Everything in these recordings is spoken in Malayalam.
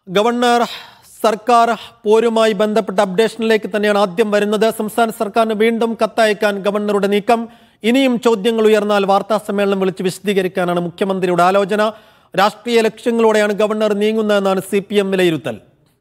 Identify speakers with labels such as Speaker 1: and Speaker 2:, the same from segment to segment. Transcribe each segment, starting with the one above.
Speaker 1: ഗവർണർ സർക്കാർ പോരുമായി ബന്ധപ്പെട്ട അപ്ഡേഷനിലേക്ക് തന്നെയാണ് ആദ്യം വരുന്നത് സംസ്ഥാന സർക്കാരിന് വീണ്ടും കത്തയക്കാൻ ഗവർണറുടെ നീക്കം ഇനിയും ചോദ്യങ്ങൾ ഉയർന്നാൽ വാർത്താ സമ്മേളനം വിളിച്ച് വിശദീകരിക്കാനാണ് മുഖ്യമന്ത്രിയുടെ ആലോചന രാഷ്ട്രീയ ലക്ഷ്യങ്ങളോടെയാണ് ഗവർണർ നീങ്ങുന്നതെന്നാണ് സി പി എം വിലയിരുത്തൽ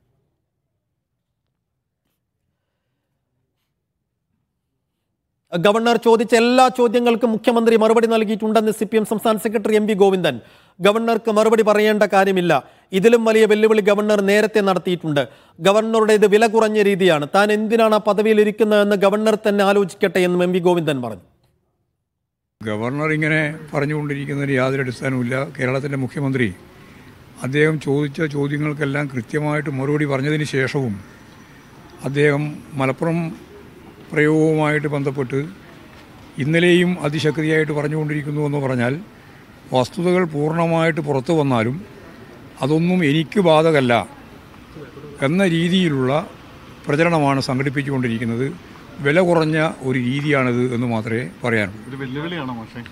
Speaker 1: ഗവർണർ ചോദിച്ച എല്ലാ ചോദ്യങ്ങൾക്കും മുഖ്യമന്ത്രി മറുപടി നൽകിയിട്ടുണ്ടെന്ന് സി പി എം സംസ്ഥാന സെക്രട്ടറി എം വി ഗോവിന്ദൻ ഗവർണർക്ക് മറുപടി പറയേണ്ട കാര്യമില്ല ഇതിലും വലിയ വെല്ലുവിളി ഗവർണർ നേരത്തെ നടത്തിയിട്ടുണ്ട് ഗവർണറുടെ ഇത് വില കുറഞ്ഞ രീതിയാണ് താൻ എന്തിനാണ് ആ പദവിയിൽ ഇരിക്കുന്നതെന്ന് ഗവർണർ തന്നെ ആലോചിക്കട്ടെ എന്നും എം വി ഗോവിന്ദൻ പറഞ്ഞു
Speaker 2: ഗവർണർ ഇങ്ങനെ പറഞ്ഞുകൊണ്ടിരിക്കുന്നതിന് യാതൊരു അടിസ്ഥാനവുമില്ല കേരളത്തിൻ്റെ മുഖ്യമന്ത്രി അദ്ദേഹം ചോദിച്ച ചോദ്യങ്ങൾക്കെല്ലാം കൃത്യമായിട്ട് മറുപടി പറഞ്ഞതിന് ശേഷവും അദ്ദേഹം മലപ്പുറം പ്രയോഗവുമായിട്ട് ബന്ധപ്പെട്ട് ഇന്നലെയും അതിശക്തിയായിട്ട് പറഞ്ഞുകൊണ്ടിരിക്കുന്നു എന്ന് പറഞ്ഞാൽ വസ്തുതകൾ പൂർണ്ണമായിട്ട് പുറത്തു വന്നാലും അതൊന്നും എനിക്ക് ബാധകല്ല എന്ന രീതിയിലുള്ള പ്രചരണമാണ് സംഘടിപ്പിച്ചുകൊണ്ടിരിക്കുന്നത് വില കുറഞ്ഞ ഒരു രീതിയാണിത് എന്ന് മാത്രമേ പറയാനുള്ളൂ
Speaker 3: ഒരു വെല്ലുവിളിയാണോ പക്ഷേ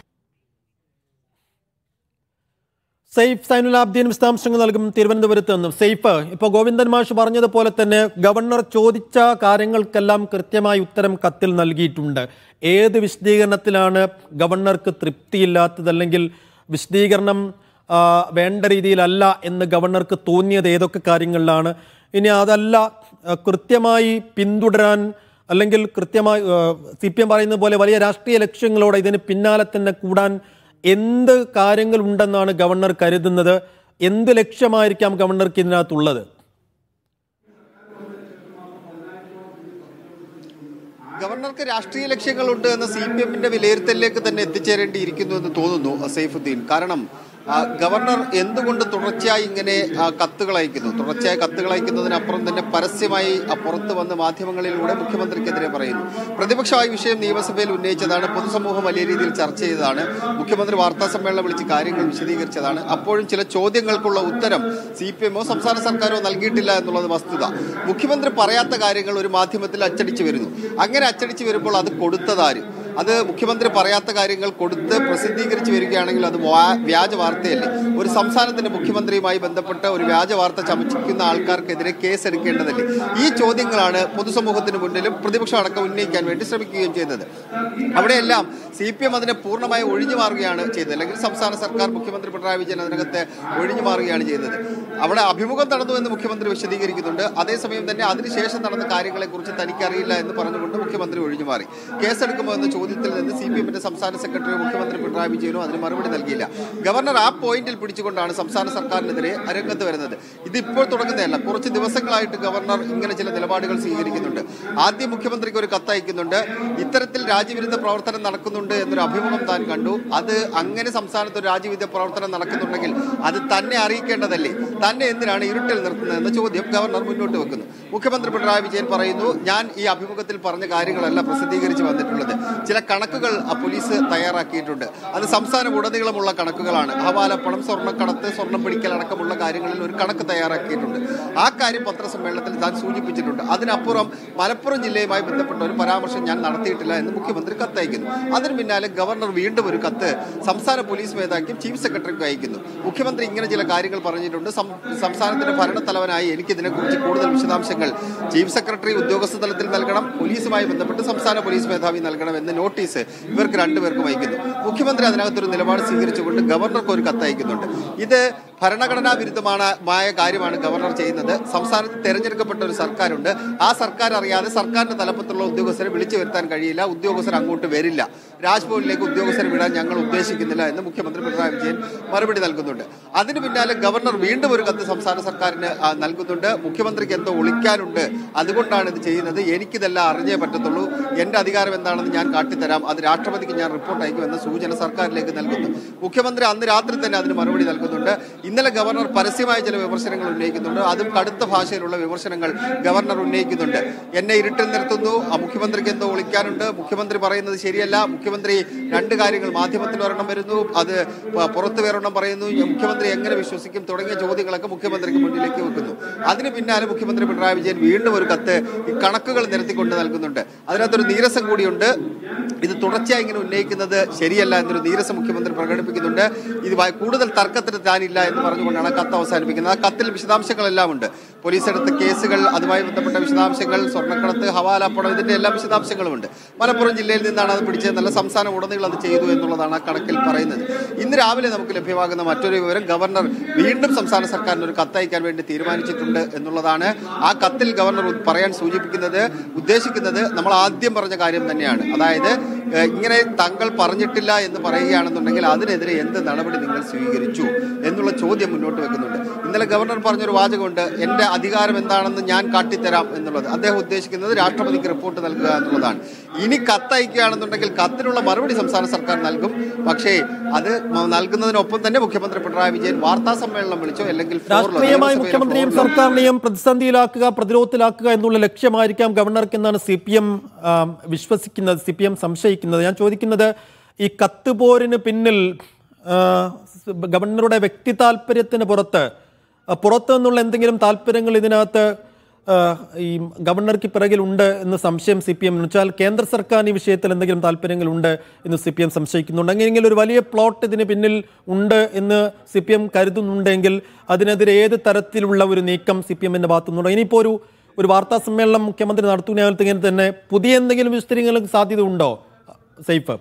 Speaker 1: സെയ്ഫ് സൈനുലാബ്ദീൻ വിശദാംശങ്ങൾ നൽകും തിരുവനന്തപുരത്ത് നിന്നും സെയ്ഫ് ഇപ്പോൾ ഗോവിന്ദൻ മാഷ് പറഞ്ഞതുപോലെ തന്നെ ഗവർണർ ചോദിച്ച കാര്യങ്ങൾക്കെല്ലാം കൃത്യമായി ഉത്തരം കത്തിൽ നൽകിയിട്ടുണ്ട് ഏത് വിശദീകരണത്തിലാണ് ഗവർണർക്ക് തൃപ്തിയില്ലാത്തത് അല്ലെങ്കിൽ വിശദീകരണം ആ, വേണ്ട രീതിയിലല്ല എന്ന് ഗവർണർക്ക് തോന്നിയത് ഏതൊക്കെ കാര്യങ്ങളിലാണ് ഇനി അതല്ല ആ, കൃത്യമായി പിന്തുടരാൻ അല്ലെങ്കിൽ കൃത്യമായി സി പി എം പറയുന്നത് പോലെ വലിയ രാഷ്ട്രീയ ലക്ഷ്യങ്ങളോടെ ഇതിന് പിന്നാലെ തന്നെ കൂടാൻ എന്ത് കാര്യങ്ങൾ ഉണ്ടെന്നാണ് ഗവർണർ കരുതുന്നത് എന്ത് ലക്ഷ്യമായിരിക്കാം ഗവർണർക്ക് ഇതിനകത്തുള്ളത്
Speaker 4: ഗവർണർക്ക് രാഷ്ട്രീയ ലക്ഷ്യങ്ങളുണ്ട് എന്ന സി പി എമ്മിന്റെ വിലയിരുത്തലിലേക്ക് തന്നെ എത്തിച്ചേരേണ്ടിയിരിക്കുന്നു എന്ന് തോന്നുന്നു സൈഫുദ്ദീൻ കാരണം ആ, ഗവർണർ എന്തുകൊണ്ട് തുടർച്ചയായി ഇങ്ങനെ ആ, കത്തുകൾ അയക്കുന്നു തുടർച്ചയായി കത്തുകൾ അയക്കുന്നതിനപ്പുറം തന്നെ പരസ്യമായി ആ, പുറത്തു വന്ന് മാധ്യമങ്ങളിലൂടെ മുഖ്യമന്ത്രിക്കെതിരെ പറയുന്നു പ്രതിപക്ഷമായ വിഷയം നിയമസഭയിൽ ഉന്നയിച്ചതാണ് പൊതുസമൂഹം വലിയ രീതിയിൽ ചർച്ച ചെയ്തതാണ് മുഖ്യമന്ത്രി വാർത്താ സമ്മേളനം വിളിച്ച് കാര്യങ്ങൾ വിശദീകരിച്ചതാണ് അപ്പോഴും ചില ചോദ്യങ്ങൾക്കുള്ള ഉത്തരം സി പി എമ്മോ സംസ്ഥാന സർക്കാരോ നൽകിയിട്ടില്ല എന്നുള്ളത് വസ്തുത മുഖ്യമന്ത്രി പറയാത്ത കാര്യങ്ങൾ ഒരു മാധ്യമത്തിൽ അച്ചടിച്ചു വരുന്നു അങ്ങനെ അച്ചടിച്ചു വരുമ്പോൾ അത് കൊടുത്തതാര് അത് മുഖ്യമന്ത്രി പറയാത്ത കാര്യങ്ങൾ കൊടുത്ത് പ്രസിദ്ധീകരിച്ച് വരികയാണെങ്കിൽ അത് വാ- വ്യാജ വാർത്തയല്ലേ ഒരു സംസ്ഥാനത്തിന്റെ മുഖ്യമന്ത്രിയുമായി ബന്ധപ്പെട്ട ഒരു വ്യാജ വാർത്ത ചമച്ചിക്കുന്ന ആൾക്കാർക്കെതിരെ കേസ് എടുക്കേണ്ടതല്ലേ ഈ ചോദ്യങ്ങളാണ് പൊതുസമൂഹത്തിന് മുന്നിലും പ്രതിപക്ഷം അടക്കം ഉന്നയിക്കാൻ വേണ്ടി ശ്രമിക്കുകയും ചെയ്തത് അവിടെയെല്ലാം സി പി എം അതിനെ പൂർണ്ണമായി ഒഴിഞ്ഞു മാറുകയാണ് ചെയ്തത് അല്ലെങ്കിൽ സംസ്ഥാന സർക്കാർ മുഖ്യമന്ത്രി പിണറായി വിജയൻ അതിനകത്ത് ഒഴിഞ്ഞു മാറുകയാണ് ചെയ്തത് അവിടെ അഭിമുഖം നടന്നു എന്ന് മുഖ്യമന്ത്രി വിശദീകരിക്കുന്നുണ്ട് അതേസമയം തന്നെ അതിനുശേഷം നടന്ന കാര്യങ്ങളെക്കുറിച്ച് തനിക്കറിയില്ല എന്ന് പറഞ്ഞുകൊണ്ട് മുഖ്യമന്ത്രി ഒഴിഞ്ഞു മാറി കേസെടുക്കുമോ എന്ന ചോദ്യത്തിൽ നിന്ന് സി പി എമ്മിന്റെ സംസ്ഥാന സെക്രട്ടറി മുഖ്യമന്ത്രി പിണറായി വിജയനോ അതിന് മറുപടി നൽകിയില്ല ഗവർണർ ആ പോയിന്റിൽ പിടിച്ചുകൊണ്ടാണ് സംസ്ഥാന സർക്കാരിനെതിരെ രംഗത്ത് വരുന്നത് ഇത് ഇപ്പോൾ തുടങ്ങുന്നതല്ല കുറച്ച് ദിവസങ്ങളായിട്ട് ഗവർണർ ഇങ്ങനെ ചില നിലപാടുകൾ സ്വീകരിക്കുന്നുണ്ട് ആദ്യം മുഖ്യമന്ത്രിക്ക് ഒരു കത്തയക്കുന്നുണ്ട് ഇത്തരത്തിൽ രാജ്യവിരുദ്ധ പ്രവർത്തനം നടക്കുന്നുണ്ട് എന്നൊരു അഭിമുഖം താൻ കണ്ടു അത് അങ്ങനെ സംസ്ഥാനത്ത് ഒരു രാജ്യവിരുദ്ധ പ്രവർത്തനം നടക്കുന്നുണ്ടെങ്കിൽ അത് തന്നെ അറിയിക്കേണ്ടതല്ലേ തന്നെ എന്തിനാണ് ഇരുട്ടിൽ നിർത്തുന്നത് എന്ന ചോദ്യം ഗവർണർ മുന്നോട്ട് വെക്കുന്നു മുഖ്യമന്ത്രി പിണറായി വിജയൻ പറയുന്നു ഞാൻ ഈ അഭിമുഖത്തിൽ പറഞ്ഞ കാര്യങ്ങളല്ല പ്രസിദ്ധീകരിച്ച് വന്നിട്ടുള്ളത് ചില കണക്കുകൾ ആ പോലീസ് തയ്യാറാക്കിയിട്ടുണ്ട് അത് സംസ്ഥാനം ഉടനീളമുള്ള കണക്കുകളാണ് ഹവാല പണം സ്വർണ്ണക്കടത്ത് സ്വർണ്ണം പിടിക്കൽ അടക്കമുള്ള കാര്യങ്ങളിൽ ഒരു കണക്ക് തയ്യാറാക്കിയിട്ടുണ്ട് ആ കാര്യം പത്രസമ്മേളനത്തിൽ താൻ സൂചിപ്പിച്ചിട്ടുണ്ട് അതിനപ്പുറം മലപ്പുറം ജില്ലയുമായി ബന്ധപ്പെട്ട ഒരു പരാമർശം ഞാൻ നടത്തിയിട്ടില്ല എന്ന് മുഖ്യമന്ത്രി കത്തയക്കുന്നു അതിന് പിന്നാലെ ഗവർണർ വീണ്ടും ഒരു കത്ത് സംസ്ഥാന പോലീസ് മേധാവിക്കും ചീഫ് സെക്രട്ടറിക്കും അയക്കുന്നു മുഖ്യമന്ത്രി ഇങ്ങനെ ചില കാര്യങ്ങൾ പറഞ്ഞിട്ടുണ്ട് സം- സംസ്ഥാനത്തിന്റെ ഭരണത്തലവനായി എനിക്ക് ഇതിനെക്കുറിച്ച് കൂടുതൽ വിശദാംശങ്ങൾ ചീഫ് സെക്രട്ടറി ഉദ്യോഗസ്ഥ തലത്തിൽ നൽകണം പോലീസുമായി ബന്ധപ്പെട്ട് സംസ്ഥാന പോലീസ് മേധാവി നൽകണം എന്ന നോട്ടീസ് ഇവർക്ക് രണ്ടുപേർക്കും അയക്കുന്നു മുഖ്യമന്ത്രി അതിനകത്തൊരു നിലപാട് സ്വീകരിച്ചുകൊണ്ട് ഗവർണർക്ക് ഒരു കത്ത് അയക്കുന്നുണ്ട് ഇത് ഭരണഘടനാ വിരുദ്ധമാണ് മായ കാര്യമാണ് ഗവർണർ ചെയ്യുന്നത് സംസ്ഥാനത്ത് തെരഞ്ഞെടുക്കപ്പെട്ട ഒരു സർക്കാരുണ്ട് ആ സർക്കാർ അറിയാതെ സർക്കാരിന്റെ തലപ്പത്തുള്ള ഉദ്യോഗസ്ഥരെ വിളിച്ചു വരുത്താൻ കഴിയില്ല ഉദ്യോഗസ്ഥർ അങ്ങോട്ട് വരില്ല രാജ്ഭവനിലേക്ക് ഉദ്യോഗസ്ഥരെ വിടാൻ ഞങ്ങൾ ഉദ്ദേശിക്കുന്നില്ല എന്ന് മുഖ്യമന്ത്രി പിണറായി വിജയൻ മറുപടി നൽകുന്നുണ്ട് അതിന് പിന്നാലെ ഗവർണർ വീണ്ടും ഒരു കത്ത് സംസ്ഥാന സർക്കാരിന് ആ, നൽകുന്നുണ്ട് മുഖ്യമന്ത്രിക്ക് എന്തോ ഒളിക്കാനുണ്ട് അതുകൊണ്ടാണ് ഇത് ചെയ്യുന്നത് എനിക്കിതെല്ലാം അറിഞ്ഞേ പറ്റത്തുള്ളൂ എന്റെ അധികാരം എന്താണെന്ന് ഞാൻ കാട്ടിത്തരാം അത് രാഷ്ട്രപതിക്ക് ഞാൻ റിപ്പോർട്ട് അയക്കുമെന്ന സൂചന സർക്കാരിലേക്ക് നൽകുന്നു മുഖ്യമന്ത്രി അന്ന് രാത്രി തന്നെ അതിന് മറുപടി നൽകുന്നുണ്ട് ഇന്നലെ ഗവർണർ പരസ്യമായ ചില വിമർശനങ്ങൾ ഉന്നയിക്കുന്നുണ്ട് അതും കടുത്ത ഭാഷയിലുള്ള വിമർശനങ്ങൾ ഗവർണർ ഉന്നയിക്കുന്നുണ്ട് എന്നെ ഇരുട്ടിൽ നിർത്തുന്നു ആ മുഖ്യമന്ത്രിക്ക് എന്തോ ഒളിക്കാനുണ്ട് മുഖ്യമന്ത്രി പറയുന്നത് ശരിയല്ല മുഖ്യമന്ത്രി രണ്ട് കാര്യങ്ങൾ മാധ്യമത്തിൽ ഒരെണ്ണം വരുന്നു അത് പ- പുറത്ത് വേറൊരെണ്ണം പറയുന്നു മുഖ്യമന്ത്രി എങ്ങനെ വിശ്വസിക്കും തുടങ്ങിയ ചോദ്യങ്ങളൊക്കെ മുഖ്യമന്ത്രിക്ക് മുന്നിലേക്ക് വെക്കുന്നു അതിന് പിന്നാലെ മുഖ്യമന്ത്രി പിണറായി വിജയൻ വീണ്ടും ഒരു കത്ത് ഈ കണക്കുകൾ നിരത്തിക്കൊണ്ട് നൽകുന്നുണ്ട് അതിനകത്തൊരു നീരസം കൂടിയുണ്ട് ഇത് തുടർച്ചയായി ഇങ്ങനെ ഉന്നയിക്കുന്നത് ശരിയല്ല എന്നൊരു നീരസം മുഖ്യമന്ത്രി പ്രകടിപ്പിക്കുന്നുണ്ട് ഇത് വ- കൂടുതൽ തർക്കത്തിന് താനില്ല എന്ന് എന്ന് പറഞ്ഞുകൊണ്ടാണ് ആ കത്ത് അവസാനിപ്പിക്കുന്നത് ആ കത്തിൽ വിശദാംശങ്ങളെല്ലാം ഉണ്ട് പോലീസ് എടുത്ത കേസുകൾ അതുമായി ബന്ധപ്പെട്ട വിശദാംശങ്ങൾ സ്വർണ്ണക്കടത്ത് ഹവാല പണം ഇതിന്റെ എല്ലാ വിശദാംശങ്ങളും ഉണ്ട് മലപ്പുറം ജില്ലയിൽ നിന്നാണ് അത് പിടിച്ചത് നല്ല സംസ്ഥാനം ഉടനീളം അത് ചെയ്തു എന്നുള്ളതാണ് ആ കണക്കിൽ പറയുന്നത് ഇന്ന് രാവിലെ നമുക്ക് ലഭ്യമാകുന്ന മറ്റൊരു വിവരം ഗവർണർ വീണ്ടും സംസ്ഥാന സർക്കാരിന് ഒരു കത്തയക്കാൻ വേണ്ടി തീരുമാനിച്ചിട്ടുണ്ട് എന്നുള്ളതാണ് ആ കത്തിൽ ഗവർണർ പറയാൻ സൂചിപ്പിക്കുന്നത് ഉദ്ദേശിക്കുന്നത് നമ്മൾ ആദ്യം പറഞ്ഞ കാര്യം തന്നെയാണ് അതായത് ഏഹ്, ഇങ്ങനെ താങ്കൾ പറഞ്ഞിട്ടില്ല എന്ന് പറയുകയാണെന്നുണ്ടെങ്കിൽ അതിനെതിരെ എന്ത് നടപടി നിങ്ങൾ സ്വീകരിച്ചു എന്നുള്ള ചോദ്യം മുന്നോട്ട് വെക്കുന്നുണ്ട് ഇന്നലെ ഗവർണർ പറഞ്ഞൊരു വാചകമുണ്ട് എന്റെ അധികാരം എന്താണെന്ന് ഞാൻ കാട്ടിത്തരാം എന്നുള്ളത് അദ്ദേഹം ഉദ്ദേശിക്കുന്നത് രാഷ്ട്രപതിക്ക് റിപ്പോർട്ട് നൽകുക എന്നുള്ളതാണ് ഇനി കത്തയക്കുകയാണെന്നുണ്ടെങ്കിൽ കത്തിനുള്ള മറുപടി സംസ്ഥാന സർക്കാർ നൽകും പക്ഷേ അത് മ- നൽകുന്നതിനൊപ്പം തന്നെ മുഖ്യമന്ത്രി പിണറായി വിജയൻ വാർത്താ സമ്മേളനം വിളിച്ചോ അല്ലെങ്കിൽ ഫ്ലോറിലോ,
Speaker 1: രാഷ്ട്രീയമായി
Speaker 4: നിയമസഭയിലോ
Speaker 1: മുഖ്യമന്ത്രിയും
Speaker 4: ഫ്ലോറിലോ
Speaker 1: സർക്കാരിനെയും പ്രതിസന്ധിയിലാക്കുക പ്രതിരോധത്തിലാക്കുക എന്നുള്ള ലക്ഷ്യമായിരിക്കാം ഗവർണർക്ക് എന്നാണ് സി പി എം വിശ്വസിക്കുന്നത് സി പി എം സംശയിക്കുന്നത് ഞാൻ ചോദിക്കുന്നത് ഈ കത്ത് പോരിന് പിന്നിൽ ആ, ഗവർണറുടെ വ്യക്തി താല്പര്യത്തിന് പുറത്ത് ആ, പുറത്തു നിന്നുള്ള എന്തെങ്കിലും താല്പര്യങ്ങൾ ഇതിനകത്ത് ആ, ഈ ഗവർണർക്ക് പിറകിലുണ്ട് എന്ന് സംശയം സി പി എം വെച്ചാൽ കേന്ദ്ര സർക്കാരിന് ഈ വിഷയത്തിൽ എന്തെങ്കിലും താല്പര്യങ്ങളുണ്ട് എന്ന് സി പി എം സംശയിക്കുന്നുണ്ട് അങ്ങനെയെങ്കിൽ ഒരു വലിയ പ്ലോട്ട് ഇതിന് പിന്നിൽ ഉണ്ട് എന്ന് സി പി എം കരുതുന്നുണ്ടെങ്കിൽ അതിനെതിരെ ഏത് തരത്തിലുള്ള ഒരു നീക്കം സി പി എമ്മിന്റെ ഭാഗത്തുനിന്നുണ്ടോ ഇനിയിപ്പോൾ ഒരു ഒരു വാർത്താ സമ്മേളനം മുഖ്യമന്ത്രി നടത്തുന്നതിനകത്ത് തന്നെ പുതിയ എന്തെങ്കിലും വിസ്തരിങ്ങൾക്ക് സാധ്യത ഉണ്ടോ സൈഫ്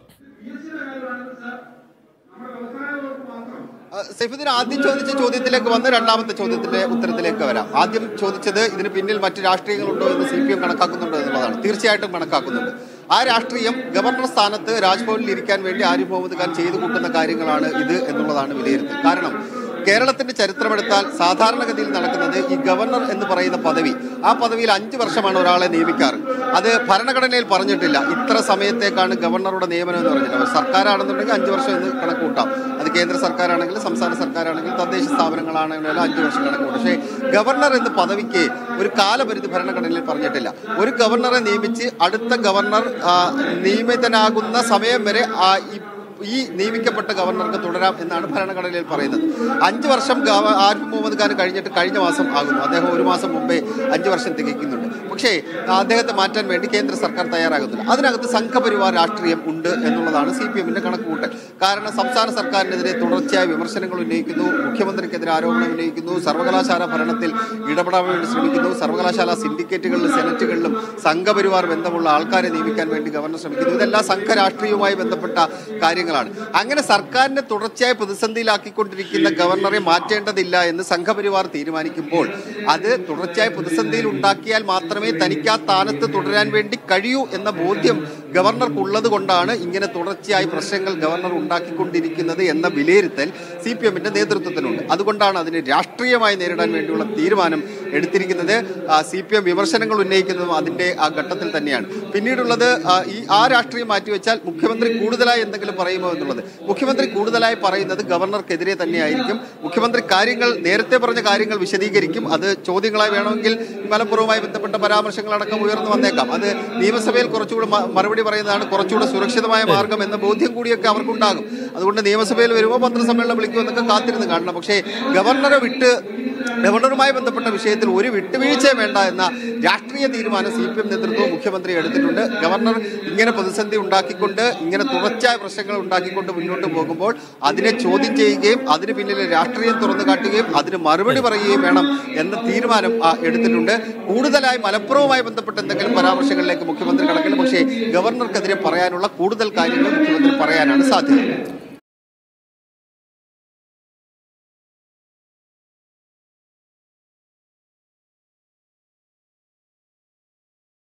Speaker 4: ആ, സൈഫുദ്ദീൻ ആദ്യം ചോദിച്ച ചോദ്യത്തിലേക്ക് വന്ന് രണ്ടാമത്തെ ചോദ്യത്തിന്റെ ഉത്തരത്തിലേക്ക് വരാം ആദ്യം ചോദിച്ചത് ഇതിന് പിന്നിൽ മറ്റ് രാഷ്ട്രീയങ്ങളുണ്ടോ എന്ന് സി പി എം കണക്കാക്കുന്നുണ്ടോ എന്നുള്ളതാണ് തീർച്ചയായിട്ടും കണക്കാക്കുന്നുണ്ട് ആ രാഷ്ട്രീയം ഗവർണർ സ്ഥാനത്ത് രാജ്ഭവനിൽ ഇരിക്കാൻ വേണ്ടി ആരിഫ് മുഹമ്മദ് ഖാൻ ചെയ്തു കൂട്ടുന്ന കാര്യങ്ങളാണ് ഇത് എന്നുള്ളതാണ് വിലയിരുത്തൽ കാരണം കേരളത്തിന്റെ ചരിത്രമെടുത്താൽ സാധാരണഗതിയിൽ നടക്കുന്നത് ഈ ഗവർണർ എന്ന് പറയുന്ന പദവി ആ പദവിയിൽ അഞ്ച് വർഷമാണ് ഒരാളെ നിയമിക്കാറ് അത് ഭരണഘടനയിൽ പറഞ്ഞിട്ടില്ല ഇത്ര സമയത്തേക്കാണ് ഗവർണറുടെ നിയമനം എന്ന് പറഞ്ഞില്ല സർക്കാരാണെന്നുണ്ടെങ്കിൽ അഞ്ച് വർഷം എന്ന് കണക്ക് കൂട്ടാം അത് കേന്ദ്ര സർക്കാരാണെങ്കിലും സംസ്ഥാന സർക്കാരാണെങ്കിലും തദ്ദേശ സ്ഥാപനങ്ങളാണെങ്കിലും അഞ്ച് വർഷം കണക്ക് കൂട്ടും പക്ഷേ ഗവർണർ എന്ന പദവിക്ക് ഒരു കാലപരിധി ഭരണഘടനയിൽ പറഞ്ഞിട്ടില്ല ഒരു ഗവർണറെ നിയമിച്ച് അടുത്ത ഗവർണർ ആ, നിയമിതനാകുന്ന സമയം വരെ ആ ഈ ഈ നിയമിക്കപ്പെട്ട ഗവർണർക്ക് തുടരാം എന്നാണ് ഭരണഘടനയിൽ പറയുന്നത് അഞ്ച് വർഷം ഗവ- ആരിഫ് മുഹമ്മദ് ഖാൻ കഴിഞ്ഞിട്ട് കഴിഞ്ഞ മാസം ആകുന്നു അദ്ദേഹം ഒരു മാസം മുമ്പേ അഞ്ച് വർഷം തികയ്ക്കുന്നുണ്ട് പക്ഷേ അദ്ദേഹത്തെ മാറ്റാൻ വേണ്ടി കേന്ദ്ര സർക്കാർ തയ്യാറാകുന്നില്ല അതിനകത്ത് സംഘപരിവാർ രാഷ്ട്രീയം ഉണ്ട് എന്നുള്ളതാണ് സി പി എമ്മിന്റെ കണക്കുകൂട്ടൽ കാരണം സംസ്ഥാന സർക്കാരിനെതിരെ തുടർച്ചയായ വിമർശനങ്ങൾ ഉന്നയിക്കുന്നു മുഖ്യമന്ത്രിക്കെതിരെ ആരോപണം ഉന്നയിക്കുന്നു സർവകലാശാല ഭരണത്തിൽ ഇടപെടാൻ വേണ്ടി ശ്രമിക്കുന്നു സർവകലാശാല സിൻഡിക്കേറ്റുകളിലും സെനറ്റുകളിലും സംഘപരിവാർ ബന്ധമുള്ള ആൾക്കാരെ നിയമിക്കാൻ വേണ്ടി ഗവർണർ ശ്രമിക്കുന്നു ഇതെല്ലാം സംഘരാഷ്ട്രീയവുമായി ബന്ധപ്പെട്ട കാര്യങ്ങളാണ് അങ്ങനെ സർക്കാരിനെ തുടർച്ചയായി പ്രതിസന്ധിയിലാക്കിക്കൊണ്ടിരിക്കുന്ന ഗവർണറെ മാറ്റേണ്ടതില്ല എന്ന് സംഘപരിവാർ തീരുമാനിക്കുമ്പോൾ അത് തുടർച്ചയായി പ്രതിസന്ധിയിൽ ഉണ്ടാക്കിയാൽ മാത്രമേ തനിക്ക് ആ സ്ഥാനത്ത് തുടരാൻ വേണ്ടി കഴിയൂ എന്ന ബോധ്യം ഗവർണർക്കുള്ളത് കൊണ്ടാണ് ഇങ്ങനെ തുടർച്ചയായി പ്രശ്നങ്ങൾ ഗവർണർ ഉണ്ടാക്കിക്കൊണ്ടിരിക്കുന്നത് എന്ന വിലയിരുത്തൽ സി പി എമ്മിന്റെ നേതൃത്വത്തിനുണ്ട് അതുകൊണ്ടാണ് അതിനെ രാഷ്ട്രീയമായി നേരിടാൻ വേണ്ടിയുള്ള തീരുമാനം എടുത്തിരിക്കുന്നത് സി പി എം വിമർശനങ്ങൾ ഉന്നയിക്കുന്നതും അതിന്റെ ആ ഘട്ടത്തിൽ തന്നെയാണ് പിന്നീടുള്ളത് ആ, ഈ ആ രാഷ്ട്രീയം മാറ്റിവെച്ചാൽ മുഖ്യമന്ത്രി കൂടുതലായി എന്തെങ്കിലും പറയുമോ എന്നുള്ളത് മുഖ്യമന്ത്രി കൂടുതലായി പറയുന്നത് ഗവർണർക്കെതിരെ തന്നെയായിരിക്കും മുഖ്യമന്ത്രി കാര്യങ്ങൾ നേരത്തെ പറഞ്ഞ കാര്യങ്ങൾ വിശദീകരിക്കും അത് ചോദ്യങ്ങളായി വേണമെങ്കിൽ മലപ്പുറവുമായി ബന്ധപ്പെട്ട പരാമർശങ്ങളടക്കം ഉയർന്നു വന്നേക്കാം അത് നിയമസഭയിൽ കുറച്ചുകൂടെ മ- മറുപടി പറയുന്നതാണ് കുറച്ചുകൂടെ സുരക്ഷിതമായ മാർഗം എന്ന ബോധ്യം കൂടിയൊക്കെ അവർക്കുണ്ടാകും അതുകൊണ്ട് നിയമസഭയിൽ വരുമ്പോൾ പത്രസമ്മേളനം വിളിക്കുമോ എന്നൊക്കെ കാത്തിരുന്ന് കാണണം പക്ഷേ ഗവർണറെ വിട്ട് ഗവർണറുമായി ബന്ധപ്പെട്ട വിഷയത്തിൽ ഒരു വിട്ടുവീഴ്ചയും വേണ്ട എന്ന രാഷ്ട്രീയ തീരുമാനം സി പി എം നേതൃത്വവും മുഖ്യമന്ത്രി എടുത്തിട്ടുണ്ട് ഗവർണർ ഇങ്ങനെ പ്രതിസന്ധി ഉണ്ടാക്കിക്കൊണ്ട് ഇങ്ങനെ തുടർച്ചയായ പ്രശ്നങ്ങൾ ഉണ്ടാക്കിക്കൊണ്ട് മുന്നോട്ട് പോകുമ്പോൾ അതിനെ ചോദ്യം ചെയ്യുകയും അതിന് പിന്നിലെ രാഷ്ട്രീയം തുറന്നു കാട്ടുകയും അതിന് മറുപടി പറയുകയും വേണം എന്ന തീരുമാനം ആ, എടുത്തിട്ടുണ്ട് കൂടുതലായി മലപ്പുറവുമായി ബന്ധപ്പെട്ട എന്തെങ്കിലും പരാമർശങ്ങളിലേക്ക് മുഖ്യമന്ത്രി കടക്കില്ല പക്ഷേ ഗവർണർക്കെതിരെ പറയാനുള്ള കൂടുതൽ കാര്യങ്ങൾ മുഖ്യമന്ത്രി പറയാനാണ് സാധ്യത